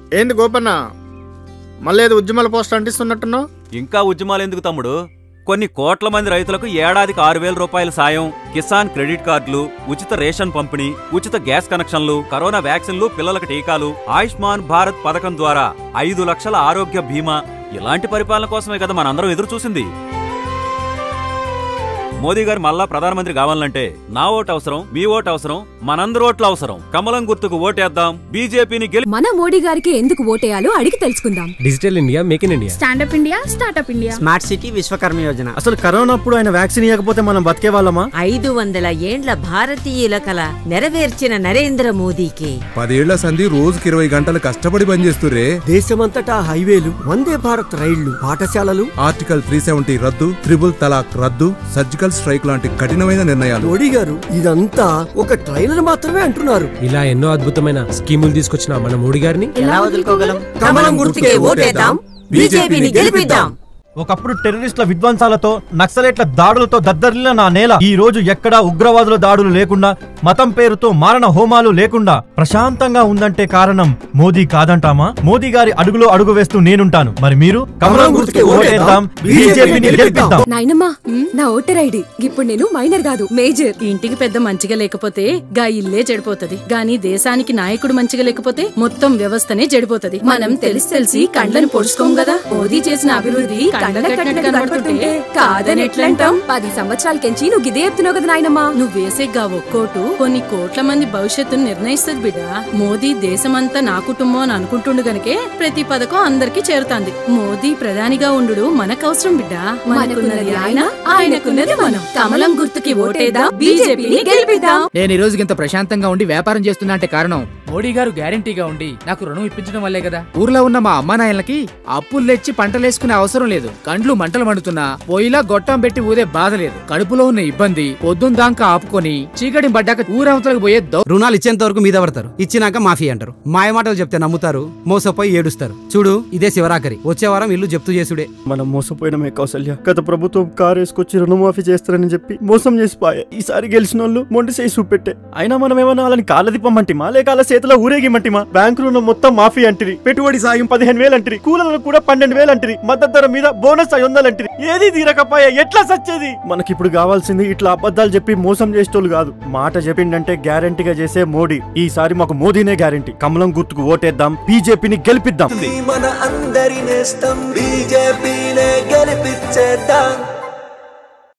ఏంది గోపన్న మళ్ళీ ఏదో ఉద్యమాల పోస్ట్ అంటిస్తున్నట్టున్నావు ఇంకా ఉద్యమాలు ఎందుకు తమ్ముడు కొన్ని కోట్ల మంది రైతులకు ఏడాదికి ఆరు వేల రూపాయల సాయం కిసాన్ క్రెడిట్ కార్డులు ఉచిత రేషన్ పంపిణీ ఉచిత గ్యాస్ కనెక్షన్లు కరోనా వ్యాక్సిన్లు పిల్లలకు టీకాలు ఆయుష్మాన్ భారత్ పథకం ద్వారా ఐదు లక్షల ఆరోగ్య బీమా ఇలాంటి పరిపాలన కోసమే కదా మనందరం ఎదురు చూసింది మోదీ గారు మళ్ళా ప్రధానమంత్రి కావాలంటే నా ఓటు అవసరం మీ ఓటు అవసరం మనందరి ఓట్లు అవసరం కమలం గుర్తుకు ఓటేద్దాం బీజేపీని గెలి మన మోడీ గారికి ఎందుకు ఓటేయాలో అడిగి తెలుసుకుందాం digital India make in India stand up India startup India smart city Vishwakarma Yojana అసలు కరోనా అప్పుడు ఆయన వ్యాక్సిన్ ఇవ్వకపోతే మనం బతికే వాళ్ళమా ఐదు వందల ఏండ్ల భారతీయుల కల నెరవేర్చిన నరేంద్ర మోదీకి పదేళ్ల సంధి రోజుకి ఇరవై గంటలు కష్టపడి పనిచేస్తురే దేశమంతటా హైవేలు వందే భారత్ రైళ్లు పాఠశాలలు ఆర్టికల్ త్రీ సెవెంటీ రద్దు త్రిబుల్ తలాక్ రద్దు సర్జికల్ స్ట్రైక్ లాంటి కఠినమైన నిర్ణయాలు మోడీ గారు ఇదంతా ఒక ట్రైలర్ మాత్రమే అంటున్నారు ఇలా ఎన్నో అద్భుతమైన స్కీములు తీసుకొచ్చిన మన మోడీ గారిని ఎలా వదులుకోగలం కమలం గుర్తుకే ఓటేద్దాం బీజేపీని గెలిపిద్దాం ఒకప్పుడు టెర్రరిస్టుల విధ్వంసాలతో నక్సలైట్ల దాడులతో దద్దరిల్లిన నా నేల ఈ రోజు ఎక్కడా ఉగ్రవాదుల దాడులు లేకుండా మతం పేరుతో మారణ హోమాలు లేకుండా ప్రశాంతంగా ఉందంటే కారణం మోదీ కాదంటామా మోదీ గారి అడుగులో అడుగు వేస్తూ నేనుంటాను మరి మీరు కమలం గుర్తుకే ఓటేద్దాం బీజేపీని గెలిపిద్దాం నాయనమ్మా నా ఓటర్ ఐడి ఇప్పుడు నేను మైనర్ కాదు మేజర్ ఇంటికి పెద్ద మంచిగా లేకపోతే గా ఇల్లే చెడిపోతది గాని దేశానికి నాయకుడు మంచిగా లేకపోతే మొత్తం వ్యవస్థనే చెడిపోతది మనం తెలిసి తెలిసి కండ్లను పొడుచుకోం కదా మోదీ చేసిన అభివృద్ధి కండ్ల కట్టినట్టు కనబడుతుంటే కాదని ఎట్లంటాం పది సంవత్సరాల కెంచి నువ్వు గిదే చెప్తున్నావు కదా నాయనమ్మా నువ్వు వేసే గా ఒక్కోటు కొన్ని కోట్ల మంది భవిష్యత్తును నిర్ణయిస్తుంది బిడ్డ మోదీ దేశమంతా నా కుటుంబం అని అనుకుంటుండు గనకే ప్రతి పథకం అందరికీ చేరుతాంది మోదీ ప్రధానిగా ఉండు మనకు అవసరం బిడ్డ మనకున్నది ఆయన ఆయనకున్నది మనం కమలం గుర్తుకి ఓటేద్దాం బీజేపీని గెలిపిద్దాం నేను ఈ రోజుకి ఇంత ప్రశాంతంగా ఉండి వ్యాపారం చేస్తున్నా అంటే కారణం మోడీ గారు గ్యారంటీగా ఉండి నాకు రుణం ఇప్పించడం వల్లే కదా ఊర్లో ఉన్న మా అమ్మా నాయనలకి అప్పులు తెచ్చి పంటలేసుకునే అవసరం లేదు కండ్లు మంటలు మండుతున్నా పొయ్యిలా గొట్టం పెట్టి ఊదే బాధ లేదు కడుపులో ఉన్న ఇబ్బంది పొద్దున్న దాకా ఆపుకొని చీకటి పడ్డాక ఊరవతలకు పోయే దౌ రుణాలు ఇచ్చేంత వరకు మీద పడతారు ఇచ్చినాక మాఫీ అంటారు మాయ మాటలు చెప్తే నమ్ముతారు మోసపోయి ఏడుస్తారు చూడు ఇదే శివరాకరి వచ్చే వారం ఇల్లు జప్తు చేసుడే మనం మోసపోయినమే కౌసల్య గత ప్రభుత్వం కారు వేసుకొచ్చి రుణమాఫీ చేస్తారని చెప్పి మోసం చేసిపోయా ఈసారి గెలిచిన వాళ్ళు మొండి చేసి చూపెట్టే అయినా మనం ఏమన్నా వాళ్ళని కాళ్ళ తిప్పమంటిమా లేక వాళ్ళ చేతిలో ఊరేగిమంటిమా బ్యాంకు రుణం మొత్తం మాఫీ అంటిరి పెట్టుబడి సాయం పదిహేను వేలు అంటిరి కూలీలకు కూడా పన్నెండు వేలు అంటిరి మద్దతు ధర మీద బోనస్ ఐదు వందలు అంటిరి ఏది తీరకపోయా ఎట్లా సచ్చేది మనకి ఇప్పుడు కావాల్సింది ఇట్లా అబద్ధాలు చెప్పి మోసం చేసేటోళ్ళు కాదు మాట చెప్పిండంటే గ్యారంటీగా చేసే మోడీ ఈసారి మాకు మోదీనే గ్యారంటీ కమలం గుర్తుకు ఓటేద్దాం బీజేపీని గెలిపిద్దాం మన అందరి నేస్తం బీజేపీనే గెలిపించేద్దాం